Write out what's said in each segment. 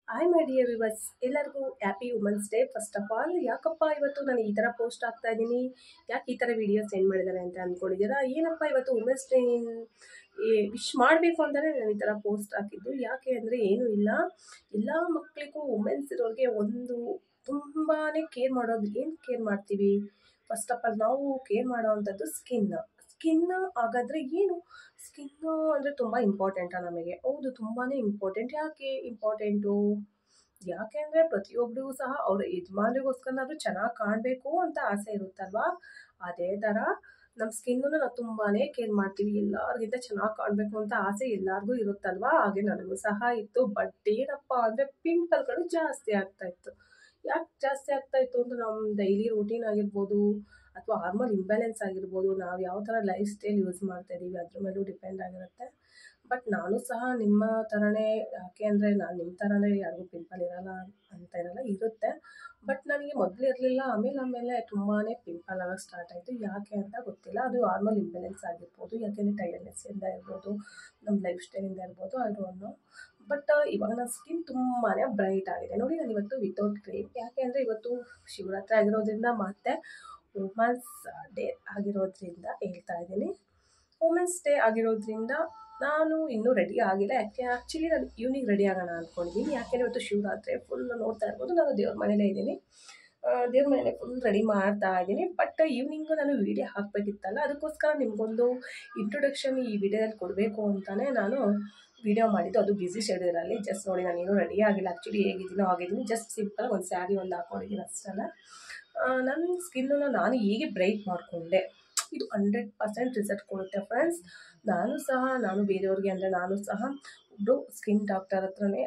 hi my dear viewers ಎಲ್ಲರಿಗೂ happy women's day first of all ಯಾಕಪ್ಪ ಇವತ್ತು ನಾನು ಈ ಥರ ಪೋಸ್ಟ್ ಆಗ್ತಾ ಇದ್ದೀನಿ ಯಾಕೆ ಈ ಥರ ವಿಡಿಯೋ ಸೆಂಡ್ ಮಾಡಿದ್ದಾರೆ ಅಂತ ಅಂದ್ಕೊಂಡಿದ್ದೀರಾ ಏನಪ್ಪ ಇವತ್ತು ವುಮೆನ್ಸ್ ಡೇ ವಿಶ್ ಮಾಡಬೇಕು ಅಂತಲೇ ನಾನು ಈ ಥರ ಪೋಸ್ಟ್ ಹಾಕಿದ್ದು ಯಾಕೆ ಅಂದರೆ ಏನೂ ಇಲ್ಲ ಎಲ್ಲ ಮಕ್ಕಳಿಗೂ ವುಮೆನ್ಸ್ ಇರೋರಿಗೆ ಒಂದು ತುಂಬಾ ಕೇರ್ ಮಾಡೋದು ಏನು ಕೇರ್ ಮಾಡ್ತೀವಿ ಫಸ್ಟ್ ಆಫ್ ಆಲ್ ನಾವು ಕೇರ್ ಮಾಡೋವಂಥದ್ದು ಸ್ಕಿನ್ ಸ್ಕಿನ್ ಹಾಗಾದರೆ ಏನು ಸ್ಕಿನ್ನು ಅಂದರೆ ತುಂಬ ಇಂಪಾರ್ಟೆಂಟಾ ನಮಗೆ ಹೌದು ತುಂಬಾ ಇಂಪಾರ್ಟೆಂಟ್ ಯಾಕೆ ಇಂಪಾರ್ಟೆಂಟು ಯಾಕೆ ಅಂದರೆ ಪ್ರತಿಯೊಬ್ಬರಿಗೂ ಸಹ ಅವ್ರ ಯಜಮಾನ್ರಿಗೋಸ್ಕರನಾದ್ರೂ ಚೆನ್ನಾಗಿ ಕಾಣಬೇಕು ಅಂತ ಆಸೆ ಇರುತ್ತಲ್ವಾ ಅದೇ ಥರ ನಮ್ಮ ಸ್ಕಿನ್ನನ್ನು ನಾವು ತುಂಬಾ ಕೇರ್ ಮಾಡ್ತೀವಿ ಎಲ್ಲರಿಗಿಂತ ಚೆನ್ನಾಗಿ ಕಾಣಬೇಕು ಅಂತ ಆಸೆ ಎಲ್ಲರಿಗೂ ಇರುತ್ತಲ್ವಾ ಹಾಗೆ ನನಗೂ ಸಹ ಇತ್ತು ಬಟ್ ಏನಪ್ಪ ಅಂದರೆ ಪಿಂಪಲ್ಗಳು ಜಾಸ್ತಿ ಆಗ್ತಾಯಿತ್ತು ಯಾಕೆ ಜಾಸ್ತಿ ಆಗ್ತಾಯಿತ್ತು ಅಂತ ನಮ್ಮ ಡೈಲಿ ರೂಟೀನ್ ಆಗಿರ್ಬೋದು ಅಥವಾ ಹಾರ್ಮೋನ್ ಇಂಬ್ಯಾಲೆನ್ಸ್ ಆಗಿರ್ಬೋದು ನಾವು ಯಾವ ಥರ ಲೈಫ್ ಸ್ಟೈಲ್ ಯೂಸ್ ಮಾಡ್ತಾ ಇದ್ದೀವಿ ಅದ್ರ ಮೇಲೂ ಡಿಪೆಂಡ್ ಆಗಿರುತ್ತೆ ಬಟ್ ನಾನು ಸಹ ನಿಮ್ಮ ಥರನೇ ಯಾಕೆ ಅಂದರೆ ನಾನು ನಿಮ್ಮ ಥರನೇ ಯಾರಿಗೂ ಪಿಂಪಲ್ ಇರಲ್ಲ ಅಂತ ಇರಲ್ಲ ಇರುತ್ತೆ ಬಟ್ ನನಗೆ ಮೊದಲು ಇರಲಿಲ್ಲ ಆಮೇಲೆ ಆಮೇಲೆ ತುಂಬಾ ಪಿಂಪಲ್ ಆಗೋಕ್ಕೆ ಸ್ಟಾರ್ಟ್ ಆಯಿತು ಯಾಕೆ ಅಂತ ಗೊತ್ತಿಲ್ಲ ಅದು ಹಾರ್ಮೋನ್ ಇಂಬ್ಯಾಲೆನ್ಸ್ ಆಗಿರ್ಬೋದು ಯಾಕೆಂದರೆ ಟೈರ್ಡ್ನೆಸ್ಸಿಂದ ಇರ್ಬೋದು ನಮ್ಮ ಲೈಫ್ ಸ್ಟೈಲಿಂದ ಇರ್ಬೋದು ಅದು ಅನ್ನೋ ಬಟ್ ಇವಾಗ ನನ್ನ ಸ್ಕಿನ್ ತುಂಬಾ ಬ್ರೈಟ್ ಆಗಿದೆ ನೋಡಿ ನಾನು ಇವತ್ತು ವಿತೌಟ್ ಕ್ರೀಮ್ ಯಾಕೆ ಅಂದರೆ ಇವತ್ತು ಶಿವರಾತ್ರಿ ಆಗಿರೋದ್ರಿಂದ ಮತ್ತು ವುಮೆನ್ಸ್ ಡೇ ಆಗಿರೋದ್ರಿಂದ ಹೇಳ್ತಾ ಇದ್ದೀನಿ ವುಮೆನ್ಸ್ ಡೇ ಆಗಿರೋದ್ರಿಂದ ನಾನು ಇನ್ನೂ ರೆಡಿ ಆಗಿಲ್ಲ ಯಾಕೆ ಆ್ಯಕ್ಚುಲಿ ನಾನು ಈವ್ನಿಂಗ್ ರೆಡಿ ಆಗೋಣ ಅಂದ್ಕೊಂಡಿದ್ದೀನಿ ಯಾಕೆಂದರೆ ಇವತ್ತು ಶಿವರಾತ್ರಿ ಫುಲ್ ನೋಡ್ತಾ ಇರ್ಬೋದು ನಾನು ದೇವ್ರ ಮನೇಲೇ ಇದ್ದೀನಿ ದೇವ್ರ ಮನೇಲೆ ಫುಲ್ ರೆಡಿ ಮಾಡ್ತಾ ಇದ್ದೀನಿ ಬಟ್ ಈವ್ನಿಂಗು ನಾನು ವೀಡಿಯೋ ಹಾಕಬೇಕಿತ್ತಲ್ಲ ಅದಕ್ಕೋಸ್ಕರ ನಿಮಗೊಂದು ಇಂಟ್ರೊಡಕ್ಷನ್ ಈ ವಿಡಿಯೋದಲ್ಲಿ ಕೊಡಬೇಕು ಅಂತಲೇ ನಾನು ವಿಡಿಯೋ ಮಾಡಿದ್ದು ಅದು ಬ್ಯುಸಿ ಶೆಡ್ಯೂಲಲ್ಲಿ ಜಸ್ಟ್ ನೋಡಿ ನಾನು ಏನೂ ರೆಡಿ ಆಗಿಲ್ಲ ಆ್ಯಕ್ಚುಲಿ ಹೇಗಿದ್ದೀನೋ ಆಗಿದ್ದೀನಿ ಜಸ್ಟ್ ಸಿಂಪಲ್ ಒಂದು ಸ್ಯಾರಿ ಒಂದು ಹಾಕ್ಕೊಂಡಿದ್ದೀನಿ ಅಷ್ಟೇ ನನ್ನ ಸ್ಕಿನ್ನನ್ನು ನಾನು ಹೀಗೆ ಬ್ರೈಟ್ ಮಾಡಿಕೊಂಡೆ ಇದು ಹಂಡ್ರೆಡ್ ಪರ್ಸೆಂಟ್ ರಿಸಲ್ಟ್ ಕೊಡುತ್ತೆ ಫ್ರೆಂಡ್ಸ್ ನಾನು ಸಹ ನಾನು ಬೇರೆಯವ್ರಿಗೆ ಅಂದರೆ ನಾನು ಸಹ ಒಬ್ಬರು ಸ್ಕಿನ್ ಡಾಕ್ಟರ್ ಹತ್ರನೇ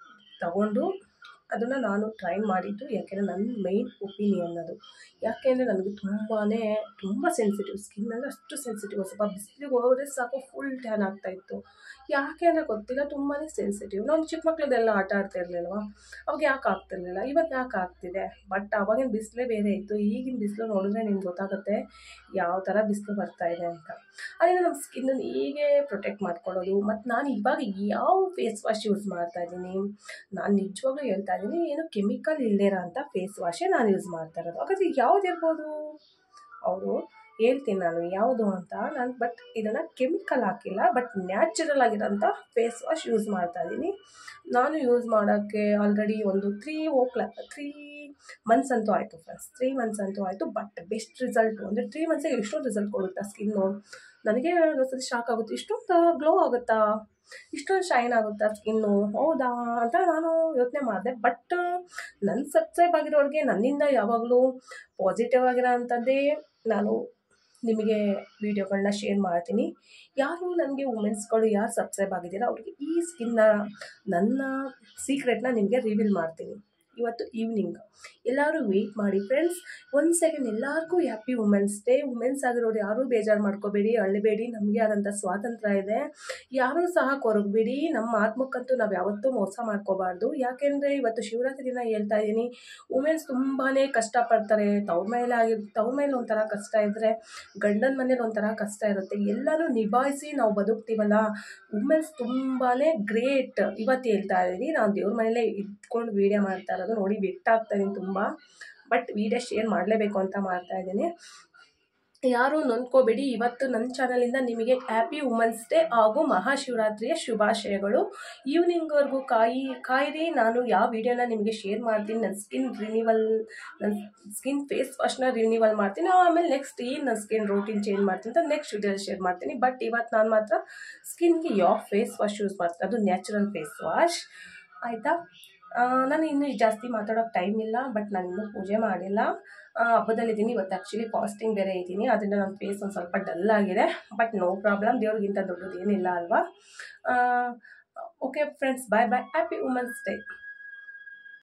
ತಗೊಂಡು ಅದನ್ನು ನಾನು ಟ್ರೈ ಮಾಡಿದ್ದು ಯಾಕೆಂದರೆ ನನ್ನ ಮೈನ್ ಒಪಿನಿಯನ್ ಅದು ಯಾಕೆಂದರೆ ನನಗೆ ತುಂಬಾ ತುಂಬ ಸೆನ್ಸಿಟಿವ್ ಸ್ಕಿನ್ ಅಂದರೆ ಅಷ್ಟು ಸೆನ್ಸಿಟಿವ್ ಸ್ವಲ್ಪ ಬಿಸಿಲಿಗೆ ಹೋದರೆ ಸಾಕು ಫುಲ್ ಟ್ಯಾನ್ ಆಗ್ತಾಯಿತ್ತು ಯಾಕೆ ಅಂದರೆ ಗೊತ್ತಿಲ್ಲ ತುಂಬಾ ಸೆನ್ಸಿಟಿವ್ ನಾವು ಚಿಕ್ಕ ಮಕ್ಕಳದೆಲ್ಲ ಆಟ ಆಡ್ತಾ ಇರಲಿಲ್ವ ಅವಾಗ ಯಾಕೆ ಆಗ್ತಿರ್ಲಿಲ್ಲ ಇವಾಗ ಯಾಕೆ ಆಗ್ತಿದೆ ಬಟ್ ಅವಾಗಿನ ಬಿಸಿಲೇ ಬೇರೆ ಇತ್ತು ಈಗಿನ ಬಿಸಿಲು ನೋಡಿದ್ರೆ ನಿಮ್ಗೆ ಗೊತ್ತಾಗುತ್ತೆ ಯಾವ ಥರ ಬಿಸಿಲು ಬರ್ತಾ ಇದೆ ಅಂತ ಅದರಿಂದ ನಮ್ಮ ಸ್ಕಿನ್ನನ್ನು ಹೀಗೆ ಪ್ರೊಟೆಕ್ಟ್ ಮಾಡ್ಕೊಳ್ಳೋದು ಮತ್ತು ನಾನು ಇವಾಗ ಯಾವ ಫೇಸ್ ವಾಶ್ ಯೂಸ್ ಮಾಡ್ತಾ ಇದ್ದೀನಿ ನಾನು ನಿಜವಾಗ್ಲೂ ಹೇಳ್ತಾ ಇದ್ದೀನಿ ಏನು ಕೆಮಿಕಲ್ ಇಲ್ಲದಿರೋ ಅಂಥ ಫೇಸ್ ವಾಶೇ ನಾನು ಯೂಸ್ ಮಾಡ್ತಾ ಇರೋದು ಹಾಗಾದರೆ ಯಾವ್ದು ಇರ್ಬೋದು ಅವರು ಹೇಳ್ತೀನಿ ನಾನು ಯಾವುದು ಅಂತ ನಾನು ಬಟ್ ಇದನ್ನು ಕೆಮಿಕಲ್ ಹಾಕಿಲ್ಲ ಬಟ್ ನ್ಯಾಚುರಲ್ ಆಗಿರೋಂಥ ಫೇಸ್ ವಾಶ್ ಯೂಸ್ ಮಾಡ್ತಾ ಇದ್ದೀನಿ ನಾನು ಯೂಸ್ ಮಾಡೋಕ್ಕೆ ಆಲ್ರೆಡಿ ಒಂದು ತ್ರೀ ಓ ಕ್ಲಾ ತ್ರೀ ಮಂತ್ಸ್ ಅಂತೂ ಆಯಿತು ಫ್ರೆಂಡ್ಸ್ ತ್ರೀ ಮಂತ್ಸ್ ಅಂತೂ ಆಯಿತು ಬಟ್ ಬೆಸ್ಟ್ ರಿಸಲ್ಟು ಅಂದರೆ ತ್ರೀ ಮಂತ್ಸಿಗೆ ಎಷ್ಟೊಂದು ರಿಸಲ್ಟ್ ಕೊಡುತ್ತಾ ಸ್ಕಿನ್ನು ನನಗೆ ಒಂದ್ಸತಿ ಶಾಕ್ ಆಗುತ್ತೆ ಇಷ್ಟೊಂದು ಗ್ಲೋ ಆಗುತ್ತಾ ಇಷ್ಟೊಂದು ಶೈನ್ ಆಗುತ್ತಾ ಸ್ಕಿನ್ನು ಹೌದಾ ಅಂತ ನಾನು ಯೋಚನೆ ಮಾಡಿದೆ ಬಟ್ ನನ್ನ ಸಬ್ಸ್ಕ್ರೈಬ್ ಆಗಿರೋರಿಗೆ ನನ್ನಿಂದ ಯಾವಾಗಲೂ ಪಾಸಿಟಿವ್ ಆಗಿರೋ ಅಂಥದ್ದೇ ನಾನು ನಿಮಗೆ ವೀಡಿಯೋಗಳನ್ನ ಶೇರ್ ಮಾಡ್ತೀನಿ ಯಾರು ನನಗೆ ವುಮೆನ್ಸ್ಗಳು ಯಾರು ಸಬ್ಸ್ಕ್ರೈಬ್ ಆಗಿದ್ದೀರಾ ಅವ್ರಿಗೆ ಈ ಸ್ಕಿನ್ನ ನನ್ನ ಸೀಕ್ರೆಟ್ನ ನಿಮಗೆ ರಿವೀಲ್ ಮಾಡ್ತೀನಿ ಇವತ್ತು ಈವ್ನಿಂಗ್ ಎಲ್ಲರೂ ವೆಯ್ಟ್ ಮಾಡಿ ಫ್ರೆಂಡ್ಸ್ ಒಂದು ಸೆಕೆಂಡ್ ಎಲ್ಲರಿಗೂ ಹ್ಯಾಪಿ ವುಮೆನ್ಸ್ ಡೇ ವುಮೆನ್ಸ್ ಆಗಿರೋರು ಯಾರೂ ಬೇಜಾರು ಮಾಡ್ಕೋಬೇಡಿ ಅಳ್ಳಬೇಡಿ ನಮಗೆ ಆದಂಥ ಸ್ವಾತಂತ್ರ್ಯ ಇದೆ ಯಾರೂ ಸಹ ಕೊರಗಬೇಡಿ ನಮ್ಮ ಆತ್ಮಕ್ಕಂತೂ ನಾವು ಯಾವತ್ತೂ ಮೋಸ ಮಾಡ್ಕೋಬಾರ್ದು ಯಾಕೆಂದರೆ ಇವತ್ತು ಶಿವರಾತ್ರಿ ದಿನ ಹೇಳ್ತಾ ಇದ್ದೀನಿ ವುಮೆನ್ಸ್ ತುಂಬಾ ಕಷ್ಟಪಡ್ತಾರೆ ತವ್ರ ಮೇಲೆ ಆಗಿ ತವ್ರ ಮೇಲೆ ಒಂಥರ ಕಷ್ಟ ಇದ್ದರೆ ಗಂಡನ ಮನೇಲಿ ಒಂಥರ ಕಷ್ಟ ಇರುತ್ತೆ ಎಲ್ಲನೂ ನಿಭಾಯಿಸಿ ನಾವು ಬದುಕ್ತೀವಲ್ಲ ವುಮೆನ್ಸ್ ತುಂಬಾ ಗ್ರೇಟ್ ಇವತ್ತು ಹೇಳ್ತಾ ಇದ್ದೀನಿ ನಾನು ದೇವ್ರ ಮನೇಲೇ ಇದ್ಕೊಂಡು ವೀಡಿಯೋ ಮಾಡ್ತಾ ಇರೋದು ನೋಡಿ ಬಿಟ್ಟಾಗ್ತಾ ಇದ್ದೀನಿ ತುಂಬ ಬಟ್ ವೀಡಿಯೋ ಶೇರ್ ಮಾಡಲೇಬೇಕು ಅಂತ ಮಾಡ್ತಾ ಇದ್ದೀನಿ ಯಾರೂ ನೊಂದ್ಕೋಬೇಡಿ ಇವತ್ತು ನನ್ನ ಚಾನಲಿಂದ ನಿಮಗೆ ಹ್ಯಾಪಿ ವುಮೆನ್ಸ್ ಡೇ ಹಾಗೂ ಮಹಾಶಿವರಾತ್ರಿಯ ಶುಭಾಶಯಗಳು ಈವ್ನಿಂಗ್ವರೆಗೂ ಕಾಯಿ ಕಾಯಿರಿ ನಾನು ಯಾವ ವಿಡಿಯೋನ ನಿಮಗೆ ಶೇರ್ ಮಾಡ್ತೀನಿ ನನ್ನ ಸ್ಕಿನ್ ರಿನಿವಲ್ ನನ್ನ ಸ್ಕಿನ್ ಫೇಸ್ ವಾಶ್ನ ರಿನಿವಲ್ ಮಾಡ್ತೀನಿ ಆಮೇಲೆ ನೆಕ್ಸ್ಟ್ ಏನು ನನ್ನ ಸ್ಕಿನ್ ರೂಟೀನ್ ಚೇಂಜ್ ಮಾಡ್ತೀನಿ ಅಂತ ನೆಕ್ಸ್ಟ್ ವಿಡಿಯೋದಲ್ಲಿ ಶೇರ್ ಮಾಡ್ತೀನಿ ಬಟ್ ಇವತ್ತು ನಾನು ಮಾತ್ರ ಸ್ಕಿನ್ಗೆ ಯಾವ ಫೇಸ್ ವಾಶ್ ಯೂಸ್ ಮಾಡ್ತೀನಿ ಅದು ನ್ಯಾಚುರಲ್ ಫೇಸ್ ವಾಶ್ ಆಯಿತಾ ನಾನು ಇನ್ನೂ ಜಾಸ್ತಿ ಮಾತಾಡೋಕ್ಕೆ ಟೈಮ್ ಇಲ್ಲ ಬಟ್ ನಾನು ಇನ್ನೂ ಪೂಜೆ ಮಾಡಿಲ್ಲ ಹಬ್ಬದಲ್ಲಿದ್ದೀನಿ ಇವತ್ತು ಆ್ಯಕ್ಚುಲಿ ಫಾಸ್ಟಿಂಗ್ ಬೇರೆ ಇದ್ದೀನಿ ಅದರಿಂದ ನನ್ನ ಫೇಸ್ ಒಂದು ಸ್ವಲ್ಪ ಡಲ್ ಆಗಿದೆ ಬಟ್ ನೋ ಪ್ರಾಬ್ಲಮ್ ದೇವ್ರಿಗಿಂತ ದೊಡ್ಡದು ಏನಿಲ್ಲ ಅಲ್ವಾ okay friends bye bye happy women's day